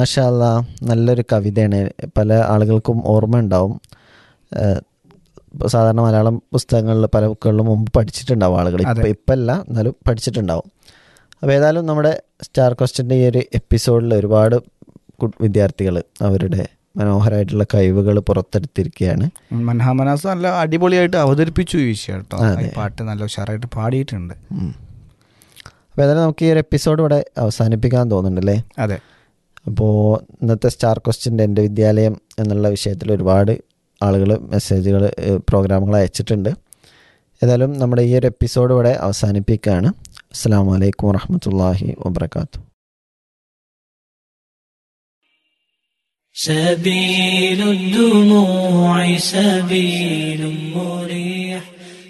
മാഷാല്ല നല്ലൊരു കവിതയാണ് പല ആളുകൾക്കും ഓർമ്മ ഉണ്ടാവും ഏഹ്, ഇപ്പൊ സാധാരണ മലയാളം പുസ്തകങ്ങളിൽ പല ബുക്കുകളിലും മുമ്പ് പഠിച്ചിട്ടുണ്ടാവും ആളുകൾ ഇപ്പം അതെ. ഇപ്പം അല്ല എന്നാലും പഠിച്ചിട്ടുണ്ടാവും അപ്പോൾ ഏതായാലും നമ്മുടെ സ്റ്റാർ ക്വസ്റ്റിൻ്റെ ഈ ഒരു എപ്പിസോഡിൽ ഒരുപാട് വിദ്യാർത്ഥികൾ അവരുടെ മനോഹരമായിട്ടുള്ള കഴിവുകൾ പുറത്തെടുത്തിരിക്കുകയാണ് മൻഹാമനാസ് നല്ല അടിപൊളിയായിട്ട് അവതരിപ്പിച്ചു ഈ വിഷയം കേട്ടോ അതെ. ഈ പാട്ട് നല്ല ഉഷാറായിട്ട് പാടിയിട്ടുണ്ട് അപ്പോൾ ഏതായാലും നമുക്ക് ഈ ഒരു എപ്പിസോഡ് ഇവിടെ അവസാനിപ്പിക്കാൻ തോന്നുന്നുണ്ടല്ലേ അതെ അപ്പോൾ ഇന്നത്തെ സ്റ്റാർ ക്വസ്റ്റിൻ്റെ എൻ്റെ വിദ്യാലയം എന്നുള്ള വിഷയത്തിൽ ഒരുപാട് ആളുകൾ മെസ്സേജുകൾ പ്രോഗ്രാമുകൾ അയച്ചിട്ടുണ്ട് ഏതായാലും നമ്മുടെ ഈ ഒരു എപ്പിസോഡ് ഇവിടെ അവസാനിപ്പിക്കുകയാണ് അസ്സാം വലൈക്കും വറഹമത്തല്ലാഹി വാബർക്കാത്തു سبيل الدموع سبيل مريح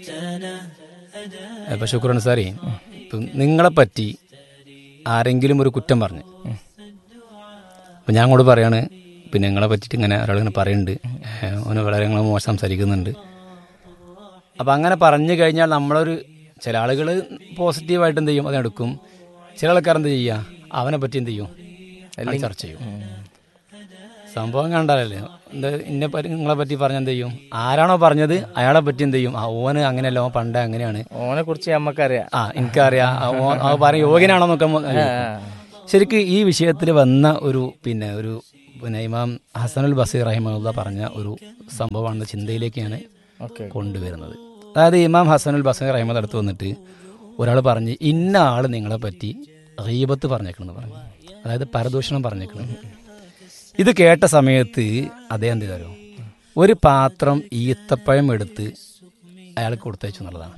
അപ്പോൾ ശുക്രൻ സാറേ ഇപ്പം നിങ്ങളെ പറ്റി ആരെങ്കിലും ഒരു കുറ്റം പറഞ്ഞു അപ്പം ഞാൻ കൂടെ പറയാണ് പിന്നെ നിങ്ങളെ പറ്റിയിട്ട് ഇങ്ങനെ ഒരാളിങ്ങനെ പറയുന്നുണ്ട് ഏഹ് ഓന് വളരെ നിങ്ങൾ മോശം സംസാരിക്കുന്നുണ്ട് അപ്പം അങ്ങനെ പറഞ്ഞു കഴിഞ്ഞാൽ നമ്മളൊരു ചില ആളുകൾ പോസിറ്റീവായിട്ട് എന്ത് ചെയ്യും അതിനെടുക്കും ചില ആൾക്കാർ എന്ത് ചെയ്യുക അവനെ പറ്റി എന്ത് ചെയ്യും അത് ചർച്ച ചെയ്യും സംഭവം കണ്ടാലല്ലേ എന്താ ഇന്നെ പറ്റി നിങ്ങളെ പറ്റി പറഞ്ഞ എന്ത് ചെയ്യും ആരാണോ പറഞ്ഞത് അയാളെ പറ്റി എന്ത് ചെയ്യും ആ ഓന് അങ്ങനെയല്ല ഓൻ പണ്ടേ അങ്ങനെയാണ് ഓനെ കുറിച്ച് നമുക്കറിയാം ആ എനിക്കറിയാം ആ, ഓൻ ആ പറയാൻ യോഗ്യനാണോ എന്നൊക്കെ മ- ശരിക്കും ഈ വിഷയത്തിൽ വന്ന ഒരു പിന്നെ ഒരു പിന്നെ ഇമാം ഹസനുൽ ബസീർ റഹിമുള്ള പറഞ്ഞ ഒരു സംഭവമാണ് ചിന്തയിലേക്ക് ഞാൻ ഓക്കെ കൊണ്ടുവരുന്നത് അതായത് ഇമാം ഹസനുൽ ബസീർ റഹിമത് അടുത്ത് വന്നിട്ട് ഒരാൾ പറഞ്ഞ് ഇന്ന ആൾ നിങ്ങളെ പറ്റി റീബത്ത് പറഞ്ഞേക്കണമെന്ന് പറഞ്ഞു അതായത് പരദൂഷണം പറഞ്ഞേക്കണം ഇത് കേട്ട സമയത്ത് അദ്ദേഹം എന്ത് ചെയ്താലോ ഒരു പാത്രം ഈത്തപ്പഴം എടുത്ത് അയാൾക്ക് കൊടുത്തയച്ചു എന്നുള്ളതാണ്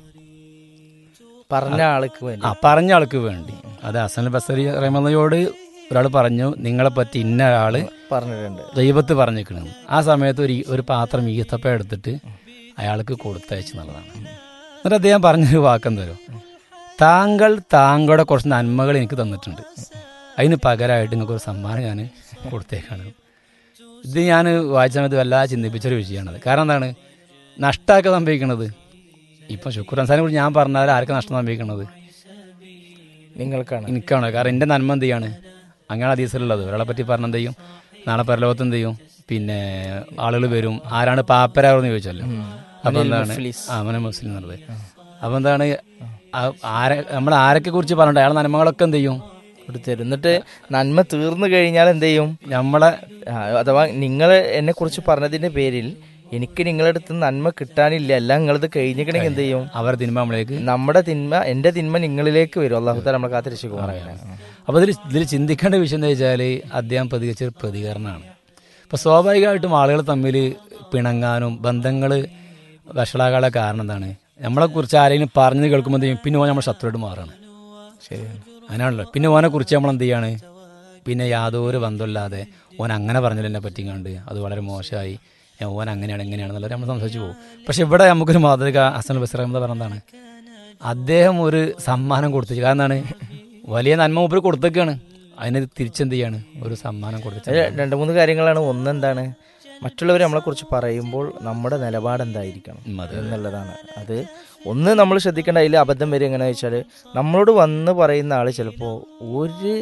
പറഞ്ഞ ആൾക്ക് വേണ്ടി ആ പറഞ്ഞ ആൾക്ക് വേണ്ടി അത് ഹസൻ ബസരി റഹ്മയോട് ഒരാൾ പറഞ്ഞു നിങ്ങളെ പറ്റി ഇന്ന ഒരാള് പറഞ്ഞിട്ടുണ്ട് ദൈവത്ത് പറഞ്ഞേക്കണം ആ സമയത്ത് ഒരു ഒരു പാത്രം ഈത്തപ്പ എടുത്തിട്ട് അയാൾക്ക് കൊടുത്തയച്ചു എന്നുള്ളതാണ് എന്നിട്ട് അദ്ദേഹം പറഞ്ഞൊരു വാക്കെന്തോ താങ്കൾ താങ്കളുടെ കുറച്ച് നന്മകൾ എനിക്ക് തന്നിട്ടുണ്ട് അതിന് പകരമായിട്ട് നിങ്ങൾക്ക് ഒരു സമ്മാനം ഞാൻ കൊടുത്തേക്കാണ് ഇത് ഞാൻ വായിച്ച സമയത്ത് വല്ലാതെ ചിന്തിപ്പിച്ചൊരു വിഷയമാണത് കാരണം എന്താണ് നഷ്ടമൊക്കെ സംഭവിക്കണത് ഇപ്പം ശുക്ർ അൻസാനെ കുറിച്ച് ഞാൻ പറഞ്ഞാൽ ആർക്കും നഷ്ടം സംഭവിക്കണത് നിങ്ങൾക്കാണ് എനിക്കാണ് കാരണം എൻ്റെ നന്മ എന്ത് ചെയ്യാണ് അങ്ങനെ അതീസിലുള്ളത് ഒരാളെ പറ്റി പറഞ്ഞ എന്ത് ചെയ്യും നാളെ പരലോകത്ത് എന്ത് ചെയ്യും പിന്നെ ആളുകൾ വരും ആരാണ് പാപ്പരാവെന്ന് ചോദിച്ചല്ലോ അപ്പൊ എന്താണ് ആ മന മുസ്ലിം എന്നുള്ളത് അപ്പൊ എന്താണ് ആ- ആരെ നമ്മൾ ആരൊക്കെ കുറിച്ച് പറഞ്ഞിട്ട് അയാളെ നന്മകളൊക്കെ എന്ത് ചെയ്യും കൊടുത്തരും എന്നിട്ട് നന്മ തീർന്നു കഴിഞ്ഞാൽ എന്ത് ചെയ്യും നമ്മളെ ആ, അഥവാ നിങ്ങൾ എന്നെ കുറിച്ച് പറഞ്ഞതിന്റെ പേരിൽ എനിക്ക് നിങ്ങളുടെ അടുത്ത് നന്മ കിട്ടാനില്ല എല്ലാം നിങ്ങളത് കഴിഞ്ഞിക്കണമെങ്കിൽ എന്ത് ചെയ്യും അവരെ തിന്മ നമ്മളിലേക്ക് നമ്മുടെ തിന്മ എന്റെ തിന്മ നിങ്ങളിലേക്ക് വരും അള്ളാഹുത്താല നമ്മളെ കാത്തിരക്ഷിക്കും അപ്പോൾ ഇതിൽ ഇതിൽ ചിന്തിക്കേണ്ട വിഷയം എന്താ വെച്ചാൽ അദ്ദേഹം പ്രതികരിച്ച ഒരു പ്രതികരണമാണ് അപ്പോൾ സ്വാഭാവികമായിട്ടും ആളുകൾ തമ്മിൽ പിണങ്ങാനും ബന്ധങ്ങൾ വഷളാകാനുള്ള കാരണം എന്താണ് നമ്മളെക്കുറിച്ച് ആരെങ്കിലും പറഞ്ഞത് കേൾക്കുമ്പോൾ എന്ത് ചെയ്യും പിന്നെ ഓൻ നമ്മൾ ശത്രുവായിട്ട് മാറാണ് ശരിയാണ് അങ്ങനെയാണല്ലോ പിന്നെ ഓനെ കുറിച്ച് നമ്മൾ എന്ത് ചെയ്യാണ് പിന്നെ യാതൊരു ബന്ധമില്ലാതെ ഓൻ അങ്ങനെ പറഞ്ഞതിൽ എന്നെ പറ്റിക്കണ്ട് അത് വളരെ മോശമായി ഏ, ഓൻ അങ്ങനെയാണ് എങ്ങനെയാണെന്നുള്ളത് നമ്മൾ സംസാരിച്ച് പോകും പക്ഷെ ഇവിടെ നമുക്കൊരു മാതൃക ഹസൻ ബസർ എന്ന് പറഞ്ഞതാണ് അദ്ദേഹം ഒരു സമ്മാനം കൊടുത്തു കാരണം എന്താണ് വലിയ നന്മ മൂപ്പർ കൊടുത്തേക്കാണ് അതിന് തിരിച്ചെന്ത് ചെയ്യാണ് ഒരു സമ്മാനം കൊടുത്തു അതിൽ രണ്ട് മൂന്ന് കാര്യങ്ങളാണ് ഒന്നെന്താണ് മറ്റുള്ളവർ നമ്മളെ കുറിച്ച് പറയുമ്പോൾ നമ്മുടെ നിലപാട് എന്തായിരിക്കണം ഉം, അതെ, അതെ. എന്നുള്ളതാണ് അത് ഒന്ന് നമ്മൾ ശ്രദ്ധിക്കേണ്ട അതിൽ അബദ്ധം വരും എങ്ങനെയാ വെച്ചാൽ നമ്മളോട് വന്ന് പറയുന്ന ആള് ചിലപ്പോൾ ഒരു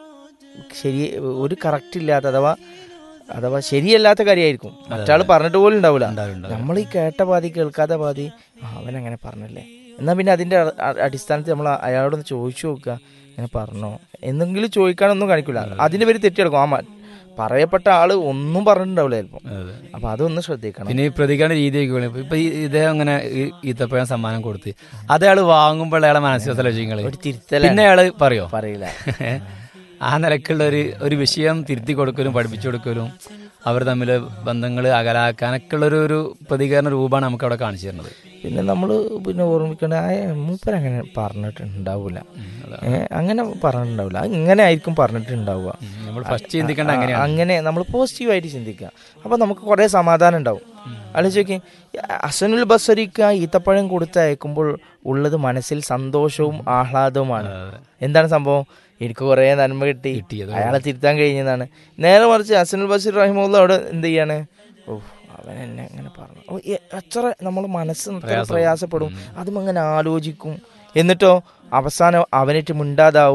ശരി ഒരു കറക്റ്റ് ഇല്ലാത്ത അഥവാ അഥവാ ശരിയല്ലാത്ത കാര്യമായിരിക്കും മറ്റാൾ പറഞ്ഞിട്ട് പോലും ഉണ്ടാവില്ല ഉണ്ടാവും നമ്മൾ ഈ കേട്ട പാതി കേൾക്കാത്ത പാതി ആ, അവൻ അങ്ങനെ പറഞ്ഞല്ലേ എന്നാ പിന്നെ അതിന്റെ അ- അ- അടിസ്ഥാനത്തിൽ നമ്മൾ അയാളോടൊന്ന് ചോദിച്ചു നോക്കുക അങ്ങനെ പറഞ്ഞോ എന്തെങ്കിലും ചോദിക്കാനൊന്നും കാണിക്കില്ല അതിന്റെ പേര് തെറ്റിയെടുക്കും ആ മ- പറയപ്പെട്ട ആള് ഒന്നും പറഞ്ഞിട്ടുണ്ടാവില്ല ചിലപ്പോൾ അതെ അപ്പൊ അതൊന്ന് ശ്രദ്ധിക്കണം പിന്നെ ഈ പ്രതികരണ രീതിയൊക്കെ വേണം ഇപ്പൊ ഈ ഇദ്ദേഹം അങ്ങനെ ഈ ഈത്തപ്പഴം സമ്മാനം കൊടുത്ത് അതയാൾ വാങ്ങുമ്പോൾ അയാളെ മാനസിക ഒരു തിരുത്തല പിന്നെ അയാള് പറയോ പറയില്ല ആ നിലക്കുള്ള ഒരു ഒരു വിഷയം തിരുത്തി കൊടുക്കലും പഠിപ്പിച്ചു കൊടുക്കലും അവർ തമ്മിൽ ബന്ധങ്ങൾ അകലാക്കാനൊക്കെ ഉള്ള ഒരു ഒരു പ്രതികരണ രൂപമാണ് നമുക്ക് അവിടെ കാണിച്ചു തരുന്നത് പിന്നെ നമ്മൾ പിന്നെ ഓർമ്മിക്കേണ്ട ആ മൂപ്പർ അങ്ങനെ പറഞ്ഞിട്ടുണ്ടാവൂല ഏ, അങ്ങനെ പറഞ്ഞിട്ടുണ്ടാവില്ല അത് ഇങ്ങനെ ആയിരിക്കും പറഞ്ഞിട്ടുണ്ടാവുക നമ്മൾ ഫസ്റ്റ് ചിന്തിക്കേണ്ട ആ, അങ്ങനെയാണ് അങ്ങനെ നമ്മൾ പോസിറ്റീവായിട്ട് ചിന്തിക്കുക അപ്പൊ നമുക്ക് കുറെ സമാധാനം ഉണ്ടാവും ആലോചിച്ച് നോക്കി അസനുൽ ബസരിക്ക് ആ ഈത്തപ്പഴം കൊടുത്ത് അയക്കുമ്പോൾ ഉള്ളത് മനസ്സിൽ സന്തോഷവും ആഹ്ലാദവുമാണ് എന്താണ് സംഭവം എനിക്ക് കുറെ നന്മ കിട്ടി കിട്ടിയത് അയാളെ തിരുത്താൻ കഴിഞ്ഞതാണ് നേരെ മറിച്ച് അസനുൽ ബസീർ റഹിമുള്ള അവിടെ എന്ത് ചെയ്യാണ് ഓ അവൻ എന്നെ അങ്ങനെ പറഞ്ഞു ഓ, എ- എത്ര നമ്മൾ മനസ്സ് എത്ര പ്രയാസപ്പെടും അതും അങ്ങനെ ആലോചിക്കും എന്നിട്ടോ അവസാനം അവനിട്ട് മിണ്ടാതാവും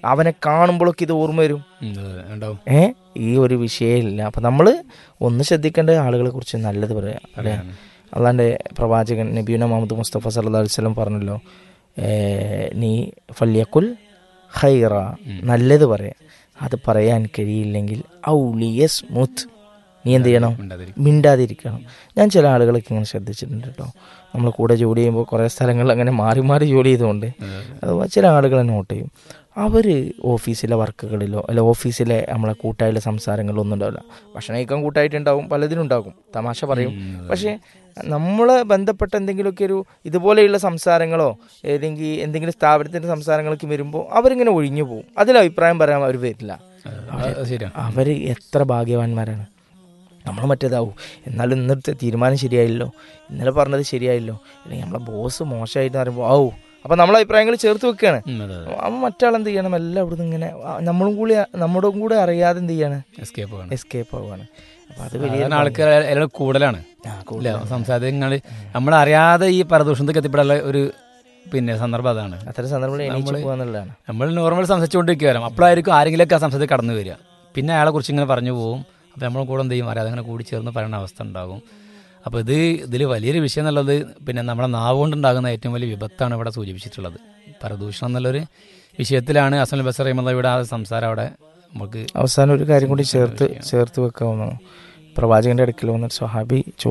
അവനെ കാണുമ്പോഴൊക്കെ ഇത് ഓർമ്മ വരും ഉം, അതെ, ഉണ്ടാവും ഏ ഈ ഒരു വിഷയമില്ല അപ്പം നമ്മൾ ഒന്ന് ശ്രദ്ധിക്കേണ്ട ആളുകളെ കുറിച്ച് നല്ലത് പറയാം അല്ലേ അള്ളാൻ്റെ പ്രവാചകൻ നബീന മുഹമ്മദ് മുസ്തഫ സല്ലാ വസ്ലം പറഞ്ഞല്ലോ ഏ, നീ ഫല്യക്കുൽ ഹൈറ നല്ലത് പറയാം അത് പറയാൻ കഴിയില്ലെങ്കിൽ ഔലിയസ് മുത്ത് നീ എന്ത് ചെയ്യണം ഉണ്ടാതിരിക്കും മിണ്ടാതിരിക്കണം ഞാൻ ചില ആളുകളൊക്കെ ഇങ്ങനെ ശ്രദ്ധിച്ചിട്ടുണ്ട് കേട്ടോ നമ്മൾ കൂടെ ജോലി ചെയ്യുമ്പോൾ കുറേ സ്ഥലങ്ങളിൽ അങ്ങനെ മാറി മാറി ജോലി ചെയ്തുകൊണ്ട് അഥവാ ചില ആളുകളെ നോട്ട് ചെയ്യും അവർ ഓഫീസിലെ വർക്കുകളിലോ അല്ല ഓഫീസിലെ നമ്മളെ കൂട്ടായുള്ള സംസാരങ്ങളിലോ ഒന്നും ഉണ്ടാവില്ല ഭക്ഷണം കഴിക്കാൻ കൂട്ടായിട്ടുണ്ടാവും പലതിനും ഉണ്ടാകും തമാശ പറയും പക്ഷേ നമ്മളെ ബന്ധപ്പെട്ട എന്തെങ്കിലുമൊക്കെ ഒരു ഇതുപോലെയുള്ള സംസാരങ്ങളോ ഏതെങ്കിലും എന്തെങ്കിലും സ്ഥാപനത്തിൻ്റെ സംസാരങ്ങളൊക്കെ വരുമ്പോൾ അവരിങ്ങനെ ഒഴിഞ്ഞു പോകും അതിൽ അഭിപ്രായം പറയാൻ അവർ വരില്ല അത് ശരിയാണ് അവർ എത്ര ഭാഗ്യവാന്മാരാണ് നമ്മൾ മറ്റേതാവും എന്നാലും ഇന്നത്തെ തീരുമാനം ശരിയായില്ലോ ഇന്നലെ പറഞ്ഞത് ശരിയായില്ലോ അല്ലെങ്കിൽ നമ്മളെ ബോസ് മോശമായിട്ട് പറയുമ്പോൾ ആവൂ അപ്പം നമ്മളെ അഭിപ്രായങ്ങൾ ചേർത്ത് വെക്കുകയാണ് ഉം, അതെ അതെ അവൻ മറ്റാൾ എന്ത് ചെയ്യണം എല്ലാം ഇവിടുന്ന് ഇങ്ങനെ ആ, നമ്മളും കൂടി നമ്മുടെ കൂടെ അറിയാതെ എന്ത് ചെയ്യാണ് എസ്കേപ്പ് ആണ് എസ്കേപ്പ് ആവുകയാണ് അപ്പം അത് വലിയ സാധാരണ ആൾക്കാർ എല്ലാവരും കൂടുതലാണ് ആ, ഇല്ല കൂടുതലാണ്. സംസാരങ്ങൾ നമ്മളറിയാതെ ഈ പരദൂഷണത്തേക്ക് എത്തിപ്പെടാനുള്ള ഒരു പിന്നെ സന്ദർഭം അതാണ് അത്തരം സന്ദർഭങ്ങളിൽ എണീച്ച് നമ്മള് പോകാന്നുള്ളതാണ് നമ്മൾ നോർമൽ സംസാരിച്ചുകൊണ്ടിരിക്കുക അപ്പോഴായിരിക്കും ആരെങ്കിലുമൊക്കെ ആ സംസാരത്തിൽ കടന്നു വരിക പിന്നെ അയാളെ കുറിച്ച് ഇങ്ങനെ പറഞ്ഞു പോകും അപ്പോൾ നമ്മൾ കൂടെ എന്ത് ചെയ്യും അറിയാതെ അങ്ങനെ കൂടി ചേർന്ന് പറയുന്ന അവസ്ഥ ഉണ്ടാകും അപ്പോൾ ഇത് ഇതിൽ വലിയൊരു വിഷയം എന്നുള്ളത് പിന്നെ നമ്മുടെ നാവ് കൊണ്ടുണ്ടാകുന്ന ഏറ്റവും വലിയ വിപത്താണ് ഇവിടെ സൂചിപ്പിച്ചിട്ടുള്ളത് പരദൂഷണം എന്നുള്ളൊരു വിഷയത്തിലാണ് അസൽ ബസർ ഇവിടെ ആ സംസാരം അവിടെ നമുക്ക് അവസാനം ഒരു കാര്യം കൂടി ചേർത്ത് ചേർത്ത് വെക്കാവുന്നു പ്രവാചകന്റെ അടുക്കൽ വന്ന ഒരു സ്വഹാബി